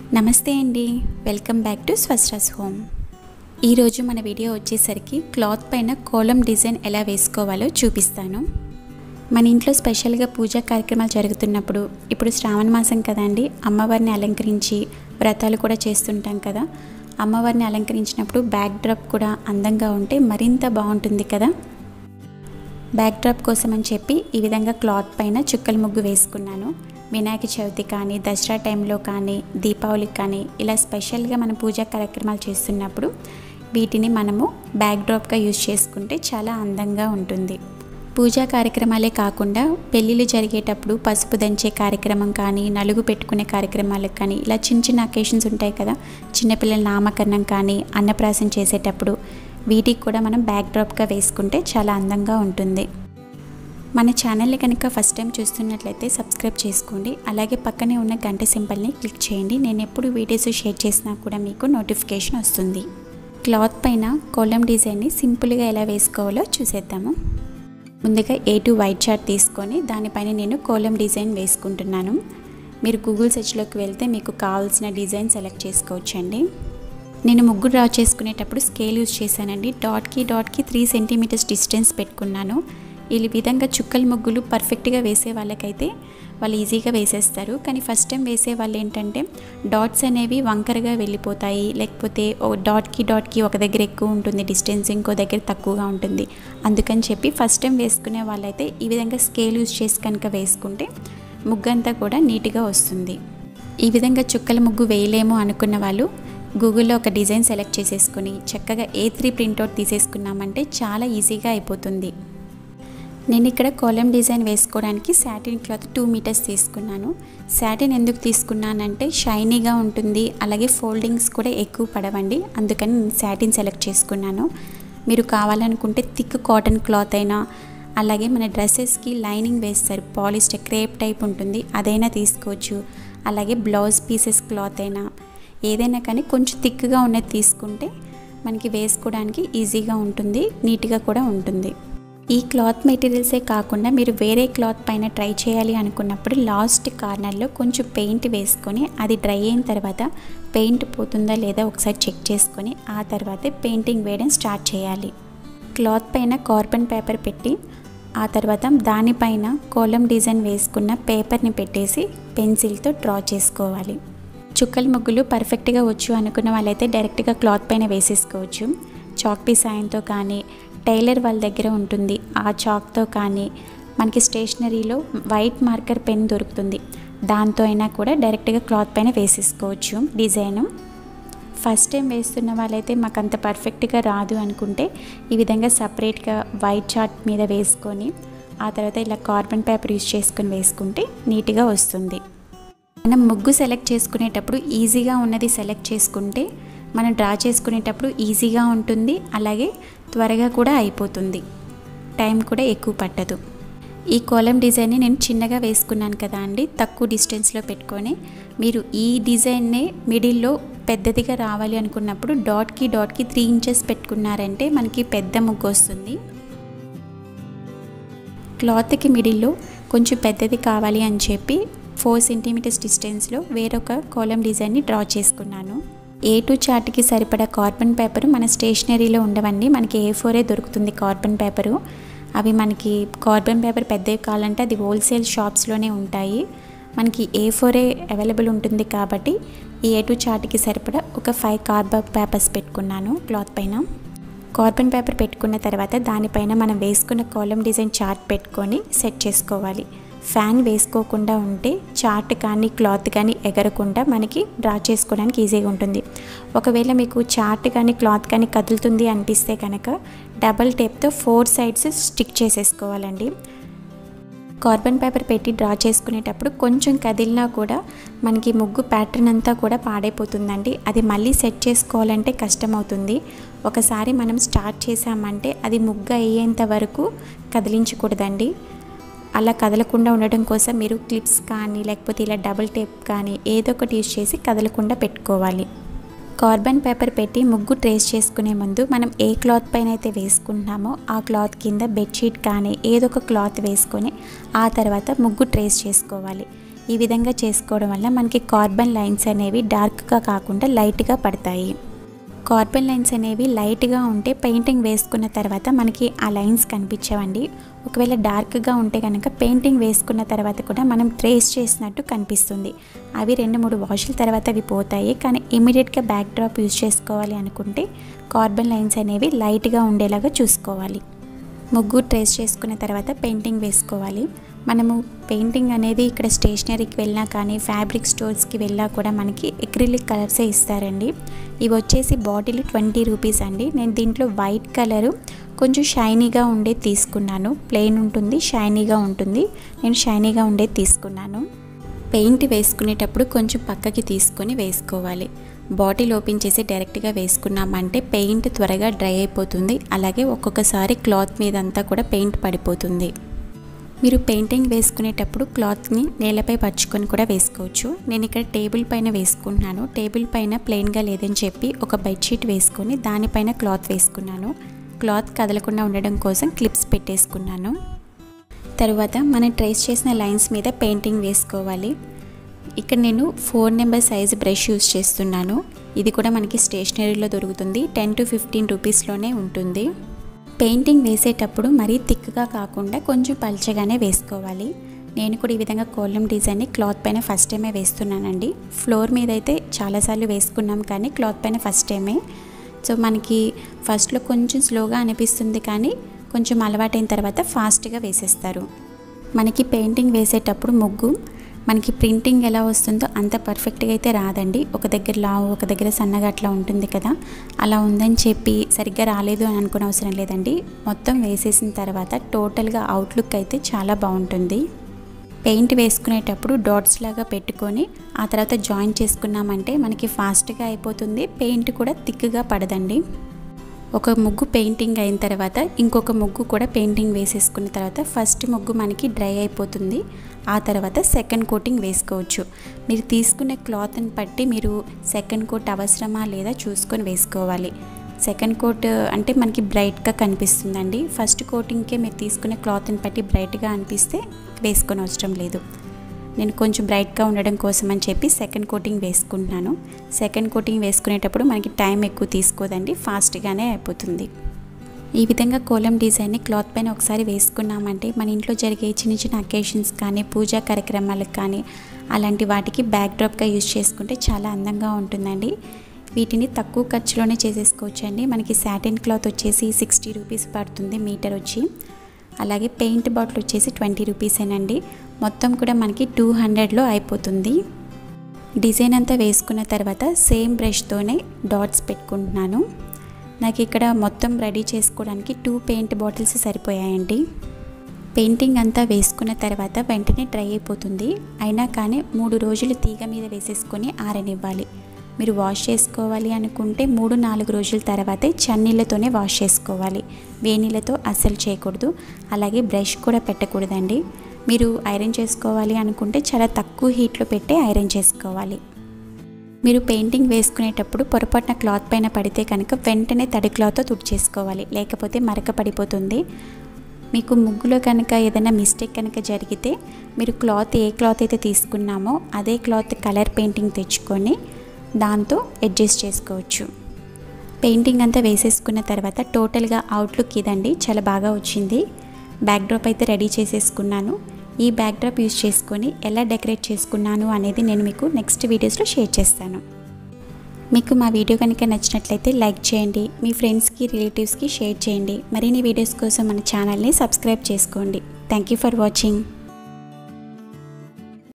నమస్తే అండి welcome back to స్వస్రాస్ హోమ్ ఈరోజు మన వీడియో వచ్చేసరికి క్లాత్ పైన కోలం డిజైన్ ఎలా వేసుకోవాలో చూపిస్తాను మన ఇంట్లో స్పెషల్గా పూజా కార్యక్రమాలు జరుగుతున్నప్పుడు ఇప్పుడు శ్రావణ మాసం కదండి అమ్మవారిని అలంకరించి వ్రతాలు కూడా చేస్తుంటాం కదా అమ్మవారిని అలంకరించినప్పుడు బ్యాక్ డ్రాప్ కూడా అందంగా ఉంటే మరింత బాగుంటుంది కదా బ్యాక్ డ్రాప్ కోసం అని చెప్పి ఈ విధంగా క్లాత్ పైన చుక్కల ముగ్గు వేసుకున్నాను వినాయక చవితి కానీ దసరా టైంలో కానీ దీపావళికి కానీ ఇలా స్పెషల్గా మనం పూజా కార్యక్రమాలు చేస్తున్నప్పుడు వీటిని మనము బ్యాక్ డ్రాప్గా యూజ్ చేసుకుంటే చాలా అందంగా ఉంటుంది పూజా కార్యక్రమాలే కాకుండా పెళ్ళిళ్ళు జరిగేటప్పుడు పసుపు దంచే కార్యక్రమం కానీ నలుగు పెట్టుకునే కార్యక్రమాలకు కానీ ఇలా చిన్న చిన్న అకేషన్స్ ఉంటాయి కదా చిన్నపిల్లల నామకరణం కానీ అన్నప్రాసం చేసేటప్పుడు వీటికి కూడా మనం బ్యాక్ డ్రాప్గా వేసుకుంటే చాలా అందంగా ఉంటుంది మన ఛానల్ని కనుక ఫస్ట్ టైం చూస్తున్నట్లయితే సబ్స్క్రైబ్ చేసుకోండి అలాగే పక్కనే ఉన్న గంట సింబల్ని క్లిక్ చేయండి నేను ఎప్పుడు వీడియోస్ షేర్ చేసినా కూడా మీకు నోటిఫికేషన్ వస్తుంది క్లాత్ పైన కోలం డిజైన్ని సింపుల్గా ఎలా వేసుకోవాలో చూసేద్దాము ముందుగా ఏ టు వైట్ చార్ట్ తీసుకొని దానిపైన నేను కోలం డిజైన్ వేసుకుంటున్నాను మీరు గూగుల్ సెర్చ్లోకి వెళ్తే మీకు కావాల్సిన డిజైన్ సెలెక్ట్ చేసుకోవచ్చండి నేను ముగ్గు డ్రా చేసుకునేటప్పుడు స్కేల్ యూజ్ చేశానండి డాట్కి డాట్కి త్రీ సెంటీమీటర్స్ డిస్టెన్స్ పెట్టుకున్నాను ఈ విధంగా చుక్కల ముగ్గులు పర్ఫెక్ట్గా వేసే వాళ్ళకైతే వాళ్ళు ఈజీగా వేసేస్తారు కానీ ఫస్ట్ టైం వేసే వాళ్ళు ఏంటంటే డాట్స్ అనేవి వంకరగా వెళ్ళిపోతాయి లేకపోతే డాట్కి డాట్కి ఒక దగ్గర ఎక్కువ ఉంటుంది డిస్టెన్స్ ఇంకో దగ్గర తక్కువగా ఉంటుంది అందుకని చెప్పి ఫస్ట్ టైం వేసుకునే వాళ్ళైతే ఈ విధంగా స్కేల్ యూజ్ చేసి కనుక వేసుకుంటే ముగ్గంతా కూడా నీట్గా వస్తుంది ఈ విధంగా చుక్కల ముగ్గు వేయలేము అనుకున్న వాళ్ళు గూగుల్లో ఒక డిజైన్ సెలెక్ట్ చేసేసుకొని చక్కగా ఏ త్రీ ప్రింట్అవుట్ తీసేసుకున్నామంటే చాలా ఈజీగా అయిపోతుంది నేను ఇక్కడ కోలం డిజైన్ వేసుకోవడానికి శాటిన్ క్లాత్ టూ మీటర్స్ తీసుకున్నాను శాటిన్ ఎందుకు తీసుకున్నానంటే షైనీగా ఉంటుంది అలాగే ఫోల్డింగ్స్ కూడా ఎక్కువ పడవండి అందుకని నేను శాటిన్ సెలెక్ట్ చేసుకున్నాను మీరు కావాలనుకుంటే థిక్ కాటన్ క్లాత్ అయినా అలాగే మన డ్రెస్సెస్కి లైనింగ్ వేస్తారు పాలిస్టర్ క్రేప్ టైప్ ఉంటుంది అదైనా తీసుకోవచ్చు అలాగే బ్లౌజ్ పీసెస్ క్లాత్ అయినా ఏదైనా కానీ కొంచెం థిక్గా ఉన్నది తీసుకుంటే మనకి వేసుకోవడానికి ఈజీగా ఉంటుంది నీట్గా కూడా ఉంటుంది ఈ క్లాత్ మెటీరియల్సే కాకుండా మీరు వేరే క్లాత్ పైన ట్రై చేయాలి అనుకున్నప్పుడు లాస్ట్ కార్నర్లో కొంచెం పెయింట్ వేసుకొని అది డ్రై అయిన తర్వాత పెయింట్ పోతుందా లేదా ఒకసారి చెక్ చేసుకొని ఆ తర్వాతే పెయింటింగ్ వేయడం స్టార్ట్ చేయాలి క్లాత్ పైన కార్బన్ పేపర్ పెట్టి ఆ తర్వాత దానిపైన కోలం డిజైన్ వేసుకున్న పేపర్ని పెట్టేసి పెన్సిల్తో డ్రా చేసుకోవాలి చుక్కల ముగ్గులు పర్ఫెక్ట్గా వచ్చు అనుకున్న వాళ్ళైతే డైరెక్ట్గా క్లాత్ పైన వేసేసుకోవచ్చు చాక్ పీ సాయంతో కానీ టైలర్ వాళ్ళ దగ్గర ఉంటుంది ఆ చాక్తో కానీ మనకి స్టేషనరీలో వైట్ మార్కర్ పెన్ దొరుకుతుంది దాంతో అయినా కూడా డైరెక్ట్గా క్లాత్ పైన వేసేసుకోవచ్చు డిజైను ఫస్ట్ టైం వేస్తున్న వాళ్ళైతే మాకు అంత పర్ఫెక్ట్గా రాదు అనుకుంటే ఈ విధంగా సపరేట్గా వైట్ చార్ట్ మీద వేసుకొని ఆ తర్వాత ఇలా కార్బన్ పేపర్ యూజ్ చేసుకొని వేసుకుంటే నీట్గా వస్తుంది మనం ముగ్గు సెలెక్ట్ చేసుకునేటప్పుడు ఈజీగా ఉన్నది సెలెక్ట్ చేసుకుంటే మనం డ్రా చేసుకునేటప్పుడు ఈజీగా ఉంటుంది అలాగే త్వరగా కూడా అయిపోతుంది టైం కూడా ఎక్కువ పట్టదు ఈ కోలం డిజైన్ని నేను చిన్నగా వేసుకున్నాను కదా అండి తక్కువ డిస్టెన్స్లో పెట్టుకొని మీరు ఈ డిజైన్నే మిడిల్లో పెద్దదిగా రావాలి అనుకున్నప్పుడు డాట్కి డాట్కి త్రీ ఇంచెస్ పెట్టుకున్నారంటే మనకి పెద్ద ముగ్గు వస్తుంది క్లాత్కి మిడిల్లో కొంచెం పెద్దది కావాలి అని చెప్పి ఫోర్ సెంటీమీటర్స్ డిస్టెన్స్లో వేరొక కోలం డిజైన్ని డ్రా చేసుకున్నాను ఏ టూ చార్ట్కి సరిపడా కార్బన్ పేపర్ మన స్టేషనరీలో ఉండవండి మనకి ఏ ఫోరే దొరుకుతుంది కార్బన్ పేపరు అవి మనకి కార్బన్ పేపర్ పెద్దవి కావాలంటే అది హోల్సేల్ షాప్స్లోనే ఉంటాయి మనకి ఏ ఫోరే అవైలబుల్ ఉంటుంది కాబట్టి ఈ ఏ టూ చార్ట్కి సరిపడా ఒక ఫైవ్ కార్బన్ పేపర్స్ పెట్టుకున్నాను క్లాత్ పైన కార్బన్ పేపర్ పెట్టుకున్న తర్వాత దానిపైన మనం వేసుకున్న కాలం డిజైన్ చార్ట్ పెట్టుకొని సెట్ చేసుకోవాలి ఫ్యాన్ వేసుకోకుండా ఉంటే చార్ట్ కానీ క్లాత్ కానీ ఎగరకుండా మనకి డ్రా చేసుకోవడానికి ఈజీగా ఉంటుంది ఒకవేళ మీకు చార్ట్ కానీ క్లాత్ కానీ కదులుతుంది అనిపిస్తే కనుక డబల్ టేప్తో ఫోర్ సైడ్స్ స్టిక్ చేసేసుకోవాలండి కార్బన్ పేపర్ పెట్టి డ్రా చేసుకునేటప్పుడు కొంచెం కదిలినా కూడా మనకి ముగ్గు ప్యాటర్న్ అంతా కూడా పాడైపోతుందండి అది మళ్ళీ సెట్ చేసుకోవాలంటే కష్టమవుతుంది ఒకసారి మనం స్టార్ట్ చేసామంటే అది ముగ్గు అయ్యేంత వరకు కదిలించకూడదండి అలా కదలకుండా ఉండడం కోసం మీరు క్లిప్స్ కానీ లేకపోతే ఇలా డబుల్ టేప్ కానీ ఏదో ఒకటి యూజ్ చేసి కదలకుండా పెట్టుకోవాలి కార్బన్ పేపర్ పెట్టి ముగ్గు ట్రేస్ చేసుకునే ముందు మనం ఏ క్లాత్ పైన అయితే వేసుకుంటున్నామో ఆ క్లాత్ కింద బెడ్షీట్ కానీ ఏదో ఒక క్లాత్ వేసుకొని ఆ తర్వాత ముగ్గు ట్రేస్ చేసుకోవాలి ఈ విధంగా చేసుకోవడం వల్ల మనకి కార్బన్ లైన్స్ అనేవి డార్క్గా కాకుండా లైట్గా పడతాయి కార్బన్ లైన్స్ అనేవి లైట్గా ఉంటే పెయింటింగ్ వేసుకున్న తర్వాత మనకి ఆ లైన్స్ కనిపించవండి ఒకవేళ డార్క్గా ఉంటే కనుక పెయింటింగ్ వేసుకున్న తర్వాత కూడా మనం ట్రేస్ చేసినట్టు కనిపిస్తుంది అవి రెండు మూడు వాషుల తర్వాత అవి పోతాయి కానీ ఇమీడియట్గా బ్యాక్ డ్రాప్ యూజ్ చేసుకోవాలి అనుకుంటే కార్బన్ లైన్స్ అనేవి లైట్గా ఉండేలాగా చూసుకోవాలి ముగ్గు ట్రేస్ చేసుకున్న తర్వాత పెయింటింగ్ వేసుకోవాలి మనము పెయింటింగ్ అనేది ఇక్కడ స్టేషనరీకి వెళ్ళినా కానీ ఫ్యాబ్రిక్ స్టోర్స్కి వెళ్ళినా కూడా మనకి ఎక్రిలిక్ కలర్సే ఇస్తారండి ఇవి వచ్చేసి బాటిల్ ట్వంటీ రూపీస్ అండి నేను దీంట్లో వైట్ కలరు కొంచెం షైనీగా ఉండేది తీసుకున్నాను ప్లెయిన్ ఉంటుంది షైనీగా ఉంటుంది నేను షైనీగా ఉండేది తీసుకున్నాను పెయింట్ వేసుకునేటప్పుడు కొంచెం పక్కకి తీసుకొని వేసుకోవాలి బాటిల్ ఓపెన్ చేసి డైరెక్ట్గా వేసుకున్నామంటే పెయింట్ త్వరగా డ్రై అయిపోతుంది అలాగే ఒక్కొక్కసారి క్లాత్ మీద అంతా కూడా పెయింట్ పడిపోతుంది మీరు పెయింటింగ్ వేసుకునేటప్పుడు క్లాత్ని నేలపై పరుచుకొని కూడా వేసుకోవచ్చు నేను ఇక్కడ టేబుల్ పైన వేసుకుంటున్నాను టేబుల్ పైన ప్లెయిన్గా లేదని చెప్పి ఒక బెడ్షీట్ వేసుకొని దానిపైన క్లాత్ వేసుకున్నాను క్లాత్ కదలకుండా ఉండడం కోసం క్లిప్స్ పెట్టేసుకున్నాను తర్వాత మనం ట్రేస్ చేసిన లైన్స్ మీద పెయింటింగ్ వేసుకోవాలి ఇక్కడ నేను four number size brush use చేస్తున్నాను ఇది కూడా మనకి స్టేషనరీలో దొరుకుతుంది టెన్ టు ఫిఫ్టీన్ రూపీస్లోనే ఉంటుంది పెయింటింగ్ వేసేటప్పుడు మరీ థిక్గా కాకుండా కొంచెం పల్చగానే వేసుకోవాలి నేను కూడా ఈ విధంగా కోలం డిజైన్ని క్లాత్ పైన ఫస్ట్ టైమే వేస్తున్నానండి ఫ్లోర్ మీద అయితే చాలాసార్లు వేసుకున్నాం కానీ క్లాత్ పైన ఫస్ట్ టైమే సో మనకి ఫస్ట్లో కొంచెం స్లోగా అనిపిస్తుంది కానీ కొంచెం అలవాటైన తర్వాత ఫాస్ట్గా వేసేస్తారు మనకి పెయింటింగ్ వేసేటప్పుడు ముగ్గు మనకి ప్రింటింగ్ ఎలా వస్తుందో అంత పర్ఫెక్ట్గా అయితే రాదండి ఒక దగ్గర లావు ఒక దగ్గర సన్నగా అట్లా ఉంటుంది కదా అలా ఉందని చెప్పి సరిగ్గా రాలేదు అని అనుకునే అవసరం లేదండి మొత్తం వేసేసిన తర్వాత టోటల్గా అవుట్లుక్ అయితే చాలా బాగుంటుంది పెయింట్ వేసుకునేటప్పుడు డాట్స్ లాగా పెట్టుకొని ఆ తర్వాత జాయిన్ చేసుకున్నామంటే మనకి ఫాస్ట్గా అయిపోతుంది పెయింట్ కూడా థిక్గా పడదండి ఒక ముగ్గు పెయింటింగ్ అయిన తర్వాత ఇంకొక ముగ్గు కూడా పెయింటింగ్ వేసేసుకున్న తర్వాత ఫస్ట్ ముగ్గు మనకి డ్రై అయిపోతుంది ఆ తర్వాత సెకండ్ కోటింగ్ వేసుకోవచ్చు మీరు తీసుకునే క్లాత్ని బట్టి మీరు సెకండ్ కోట్ అవసరమా లేదా చూసుకొని వేసుకోవాలి సెకండ్ కోట్ అంటే మనకి బ్రైట్గా కనిపిస్తుందండి ఫస్ట్ కోటింగ్కే మీరు తీసుకునే క్లాత్ని బట్టి బ్రైట్గా అనిపిస్తే వేసుకొని అవసరం లేదు నేను కొంచెం బ్రైట్గా ఉండడం కోసం అని చెప్పి సెకండ్ కోటింగ్ వేసుకుంటున్నాను సెకండ్ కోటింగ్ వేసుకునేటప్పుడు మనకి టైం ఎక్కువ తీసుకోదండి ఫాస్ట్గానే అయిపోతుంది ఈ విధంగా కోలం డిజైన్ని క్లాత్ పైన ఒకసారి వేసుకున్నామంటే మన ఇంట్లో జరిగే చిన్న చిన్న అకేషన్స్ కానీ పూజా కార్యక్రమాలకు కానీ అలాంటి వాటికి బ్యాక్ డ్రాప్గా యూజ్ చేసుకుంటే చాలా అందంగా ఉంటుందండి వీటిని తక్కువ ఖర్చులోనే చేసేసుకోవచ్చు అండి మనకి సాటిన్ క్లాత్ వచ్చేసి సిక్స్టీ రూపీస్ పడుతుంది మీటర్ వచ్చి అలాగే పెయింట్ బాటిల్ వచ్చేసి ట్వంటీ రూపీసేనండి మొత్తం కూడా మనకి టూ హండ్రెడ్లో అయిపోతుంది డిజైన్ అంతా వేసుకున్న తర్వాత సేమ్ బ్రష్తోనే డాట్స్ పెట్టుకుంటున్నాను నాకు ఇక్కడ మొత్తం రెడీ చేసుకోవడానికి టూ పెయింట్ బాటిల్స్ సరిపోయాయండి పెయింటింగ్ అంతా వేసుకున్న తర్వాత వెంటనే డ్రై అయిపోతుంది అయినా కానీ మూడు రోజులు తీగ మీద వేసేసుకొని ఆరనివ్వాలి మీరు వాష్ చేసుకోవాలి అనుకుంటే మూడు నాలుగు రోజుల తర్వాతే చన్నీళ్ళతోనే వాష్ చేసుకోవాలి వేనీళ్ళతో అస్సలు చేయకూడదు అలాగే బ్రష్ కూడా పెట్టకూడదండి మీరు ఐరన్ చేసుకోవాలి అనుకుంటే చాలా తక్కువ హీట్లో పెట్టి ఐరన్ చేసుకోవాలి మీరు పెయింటింగ్ వేసుకునేటప్పుడు పొరపాటున క్లాత్ పైన పడితే కనుక వెంటనే తడి క్లాత్తో తుడిచేసుకోవాలి లేకపోతే మరక పడిపోతుంది మీకు ముగ్గులో కనుక ఏదైనా మిస్టేక్ కనుక జరిగితే మీరు క్లాత్ ఏ క్లాత్ అయితే తీసుకున్నామో అదే క్లాత్ కలర్ పెయింటింగ్ తెచ్చుకొని దాంతో అడ్జస్ట్ చేసుకోవచ్చు పెయింటింగ్ అంతా వేసేసుకున్న తర్వాత టోటల్గా అవుట్లుక్ ఇదండి చాలా బాగా వచ్చింది బ్యాక్ డ్రాప్ అయితే రెడీ చేసేసుకున్నాను ఈ బ్యాక్ డ్రాప్ యూస్ చేసుకొని ఎలా డెకరేట్ చేసుకున్నాను అనేది నేను మీకు నెక్స్ట్ వీడియోస్లో షేర్ చేస్తాను మీకు మా వీడియో కనుక నచ్చినట్లయితే లైక్ చేయండి మీ ఫ్రెండ్స్కి రిలేటివ్స్కి షేర్ చేయండి మరిన్ని వీడియోస్ కోసం మన ఛానల్ని సబ్స్క్రైబ్ చేసుకోండి థ్యాంక్ యూ ఫర్ వాచింగ్